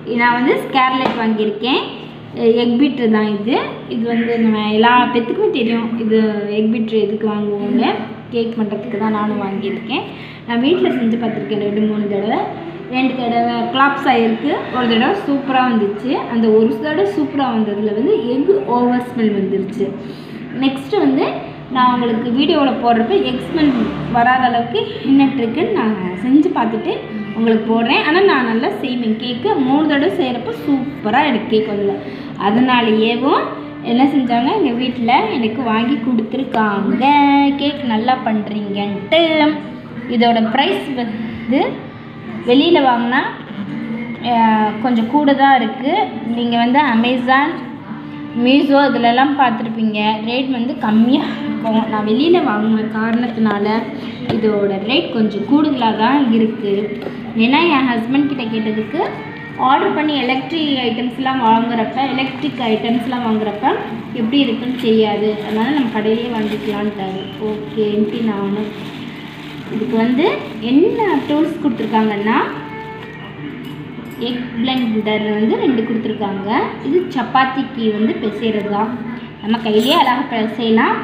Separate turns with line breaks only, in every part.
நான் வந்து ஸ்கேர்லெட் வாங்கியிருக்கேன் எக் பீட்ரு தான் இது இது வந்து நம்ம எல்லா பெத்துக்குமே தெரியும் இது எக் பீட்ரு எதுக்கு வாங்குவோங்க கேக் பண்ணுறதுக்கு தான் நானும் வாங்கியிருக்கேன் நான் வீட்டில் செஞ்சு பார்த்துருக்கேன் ரெண்டு மூணு தடவை ரெண்டு தடவை கிளாப்ஸ் ஆகிருக்கு ஒரு தடவை சூப்பராக வந்துச்சு அந்த ஒரு தடவை சூப்பராக வந்ததில் வந்து எக் ஓவர் ஸ்மெல் வந்துருச்சு நெக்ஸ்ட்டு வந்து நான் உங்களுக்கு வீடியோவில் போடுறப்ப எக் ஸ்மெல் வராத அளவுக்கு என்ன ட்ரிக்குன்னு நான் செஞ்சு பார்த்துட்டு உங்களுக்கு போடுறேன் ஆனால் நான் நல்லா செய்வேன் கேக்கு மூணு தடவை செய்கிறப்ப சூப்பராக எனக்கு கேக் வந்தது அதனாலேயேவும் என்ன செஞ்சாங்க எங்கள் வீட்டில் எனக்கு வாங்கி கொடுத்துருக்காங்க கேக் நல்லா பண்ணுறீங்கன்ட்டு இதோட ப்ரைஸ் வந்து வெளியில் வாங்கினா அஹ், கொஞ்சம் கூட தான் இருக்குது நீங்கள் வந்து அமேசான் மீஷோ இதிலெல்லாம் பார்த்துருப்பீங்க ரேட் வந்து கம்மியாக இருக்கும் நான் வெளியில் வாங்கின காரணத்தினால இதோட ரேட் கொஞ்சம் கூடுதலாக தான் இருக்குது ஏன்னா என் ஹஸ்பண்ட் கிட்ட கேட்டதுக்கு ஆர்டர் பண்ணி எலக்ட்ரிக் ஐட்டம்ஸ்லாம் வாங்குறப்ப எலக்ட்ரிக் ஐட்டம்ஸ்லாம் வாங்குறப்ப எப்படி இருக்குன்னு தெரியாது அதனால் நம்ம கடையிலேயே வாங்கிக்கலான்ட்டாரு ஓகேன்ட்டு நானும் இதுக்கு வந்து என்ன டூல்ஸ் கொடுத்துருக்காங்கன்னா எக் பிளெண்டர் வந்து ரெண்டு கொடுத்துருக்காங்க இது சப்பாத்திக்கு வந்து பிசைகிறது தான் நம்ம கையிலேயே அழகாக பிசையலாம்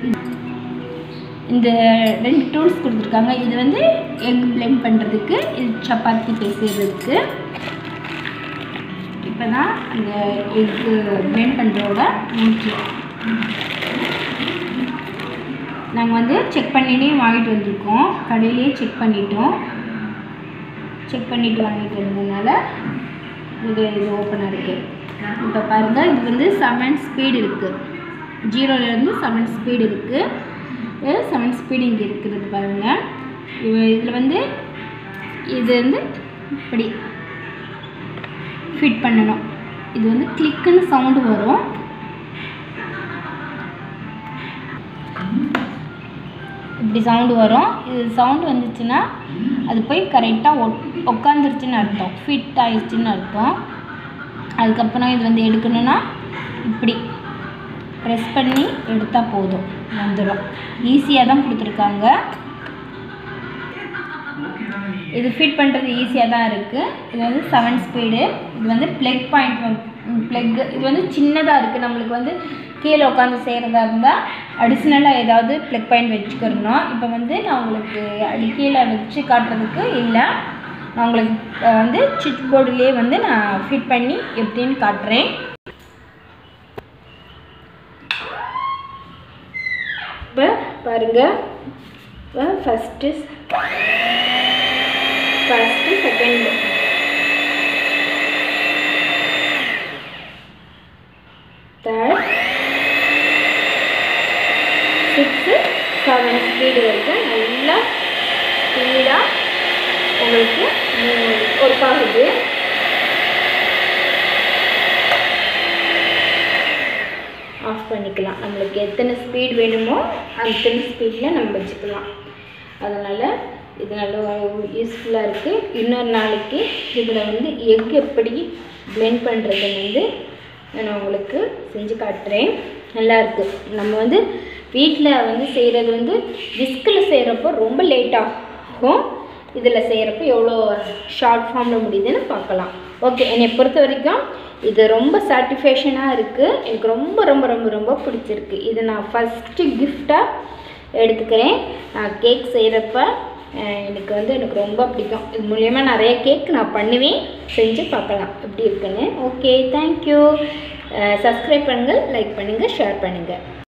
இந்த ரெண்டு டூல்ஸ் கொடுத்துருக்காங்க இது வந்து எக் பிளெண்ட் பண்ணுறதுக்கு இது சப்பாத்தி பிசைறதுக்கு இப்போ தான் அந்த எக்கு பிளெண்ட் பண்ணுறதோட மூச்சு நாங்கள் வந்து செக் பண்ணிட்டே வாங்கிட்டு வந்திருக்கோம் கடையிலேயே செக் பண்ணிட்டோம் செக் பண்ணிட்டு வாங்கிட்டு வந்ததுனால இது இது ஓப்பனாக இருக்குது இப்போ பாருங்கள் இது வந்து செவன் ஸ்பீடு இருக்குது ஜீரோலேருந்து செவன் ஸ்பீடு இருக்குது செவன் ஸ்பீடு இங்கே இருக்கிறது பாருங்கள் இதில் வந்து இது வந்து இப்படி ஃபிட் பண்ணணும் இது வந்து கிளிக்குன்னு சவுண்டு வரும் இப்படி சவுண்டு வரும் இது சவுண்டு வந்துச்சுன்னா அது போய் கரெக்டாக ஒட் உட்காந்துருச்சுன்னு அர்த்தம் ஃபிட் ஆயிடுச்சுன்னு அர்த்தம் அதுக்கப்புறம் இது வந்து எடுக்கணும்னா இப்படி ப்ரெஸ் பண்ணி எடுத்தால் போதும் வந்துடும் ஈஸியாக தான் கொடுத்துருக்காங்க இது ஃபிட் பண்ணுறது ஈஸியாக தான் இருக்குது இது வந்து செவன் ஸ்பீடு இது வந்து ப்ளக் பாயிண்ட் ப்ளக் இது வந்து சின்னதாக இருக்குது நம்மளுக்கு வந்து கீழே உட்காந்து செய்கிறதா இருந்தால் அடிஷ்னலாக ஏதாவது ப்ளக் பாயிண்ட் வச்சுக்கிறணும் இப்போ வந்து நான் உங்களுக்கு அடி கீழே வச்சு காட்டுறதுக்கு இல்லை நான் உங்களுக்கு அஹ், வந்து சுவிட்ச் போர்டுலேயே வந்து நான் ஃபிட் பண்ணி எப்படின்னு காட்டுறேன் இப்போ பாருங்கள் இப்போ first first second third six seven speed வரைக்கும் நல்லா ஸ்பீடாக உங்களுக்கு ஒர்க் ஆகுது ஆஃப் பண்ணிக்கலாம் நம்மளுக்கு எத்தனை ஸ்பீட் வேணுமோ அத்தனை ஸ்பீடில் நம்ம வச்சுக்கலாம் அதனால் இது நல்ல யூஸ்ஃபுல்லாக இருக்குது இன்னொரு நாளைக்கு இதில் வந்து எக் எப்படி blend பண்ணுறதுன்னு வந்து நான் உங்களுக்கு செஞ்சு காட்டுறேன் நல்லா இருக்கு நம்ம வந்து வீட்டில் வந்து செய்கிறது வந்து விஸ்கில் செய்கிறப்போ ரொம்ப லேட் ஆகும் இதில் செய்கிறப்ப எவ்வளோ ஷார்ட் ஃபார்மில் முடியுதுன்னு பார்க்கலாம் ஓகே என்னை பொறுத்த வரைக்கும் இது ரொம்ப சாட்டிஸ்ஃபேக்ஷனாக இருக்குது எனக்கு ரொம்ப ரொம்ப ரொம்ப ரொம்ப பிடிச்சிருக்கு இது நான் ஃபஸ்ட்டு கிஃப்டாக எடுத்துக்கிறேன் நான் கேக் செய்கிறப்ப எனக்கு வந்து எனக்கு ரொம்ப பிடிக்கும் இது மூலயமா நிறைய கேக் நான் பண்ணுவேன் செஞ்சு பார்க்கலாம் எப்படி இருக்குன்னு ஓகே தேங்க்யூ சப்ஸ்கிரைப் பண்ணுங்கள் லைக் பண்ணுங்கள் ஷேர் பண்ணுங்கள்